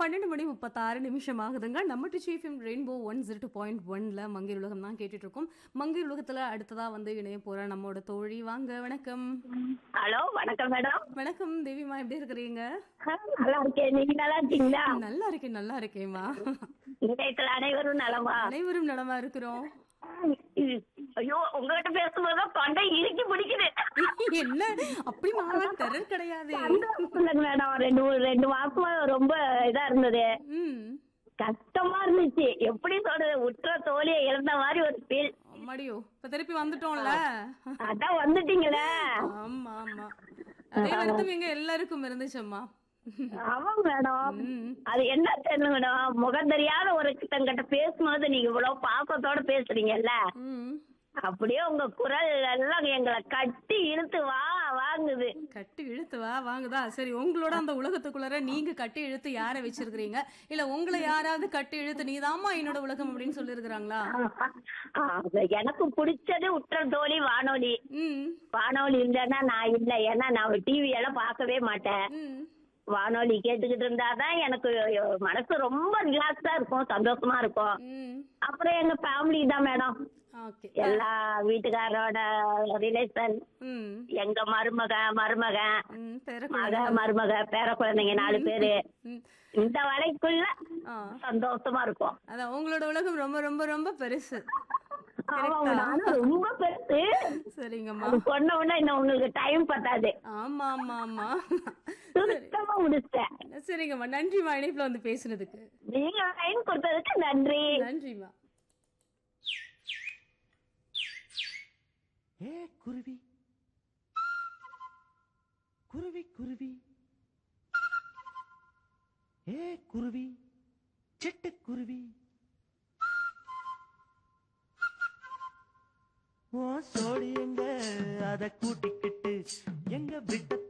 பன்னெண்டு மணி முப்பத்தாறு நிமிஷம் ஆகுதுங்க நம்ம டிச்சிஎஃப்எம் rainbow one zero two point ஒன்ல மங்கீர் உலகம் தான் கேட்டுட்டு இருக்கோம் மங்கீர் உலகத்துல அடுத்ததா வந்து இணைய போற நம்மோட தோழி வாங்க வணக்கம் ஹலோ வணக்கம் மேடம் வணக்கம் தேவிமா எப்படி இருக்கிறீங்க நல்லா இருக்கேன் நீங்க நல்லா இருக்கீங்களா நல்லா இருக்கேன் நல்லா இருக்கேம்மா நிலையத்தில் அனைவரும் நலமா அனைவரும் நலமா இருக்கிறோம் ஐயோ உங்ககிட்ட பேசும்போது தொண்டை இறுக்கி பிடிக்குது என்ன அப்படி மாமா டெரர் கிடையாது இல்லைங்க மேடம் ரெண்டு மூணு- ரெண்டு மாசமா ரொம்ப இதா இருந்தது ம் கஷ்டமா இருந்துச்சு எப்படி சொல்றது உற்ற தோழியை இழந்த மாதிரி ஒரு ஃபீல் அம்மாடியோ இப்ப திருப்பி வந்துட்டோம்ல அதான் வந்துட்டீங்களே ஆமா ஆமா அதே வருத்தம் எங்க எல்லாருக்கும் இருந்துச்சம்மா ஆமா மேடம் ம் அது என்ன தெரியல மேடம் முகம் தெரியாத ஒரு கிட்ட பேசும்போது நீங்க இவ்வளவு பாசத்தோட பேசுறீங்கல்ல ம் அப்படியே உங்க குரல் எல்லாம் எங்களை கட்டி இழுத்து வா வாங்குது கட்டி இழுத்து வா வாங்குதா சரி உங்களோட அந்த உலகத்துக்குள்ளார நீங்க கட்டி இழுத்து யாரை வச்சிருக்கிறீங்க இல்ல உங்களை யாராவது கட்டி இழுத்து நீதாம்மா என்னோட உலகம் அப்படின்னு சொல்லிருக்கிறாங்களா ஆ, எனக்கு பிடிச்சது உற்ற தோழி வானொலி ம் வானொலி இல்லைன்னா நான் இல்லை ஏன்னா நான் டிவி எல்லாம் பார்க்கவே மாட்டேன் ம் வானொலி கேட்டுக்கிட்டு இருந்தாதான் எனக்கு மனசு ரொம்ப ரிலாக்ஸா இருக்கும் சந்தோஷமா இருக்கும் ம் அப்புறம் எங்க ஃபேமிலி தான் மேடம் ஓகே எல்லா வீட்டுக்காரோட ரிலேஷன் ம் எங்க மருமக மருமகன் ம் பேர மக மருமக பேர குழந்தைங்க நாலு பேரு ம் இந்த வலைக்குள்ள ஆ சந்தோஷமா இருக்கும் அதான் உங்களோட உலகம் ரொம்ப ரொம்ப ரொம்ப பெருசு ஆமாங்க நானும் ரொம்ப பெருசு சரிங்கம்மா அது சொன்ன உடனே இன்னும் உங்களுக்கு டைம் பத்தாது ஆமா ஆமா ஆமா சுத்தமா முடிச்சிட்டேன் சரிங்கம்மா நன்றிம்மா இணைப்புல வந்து பேசுனதுக்கு நீங்க டைம் கொடுத்ததுக்கு நன்றி நன்றிம்மா ஏ குருவி குருவி குருவி ஏ குருவி சிட்டுக்குருவி ஓ சோடி எங்க அத கூட்டிக்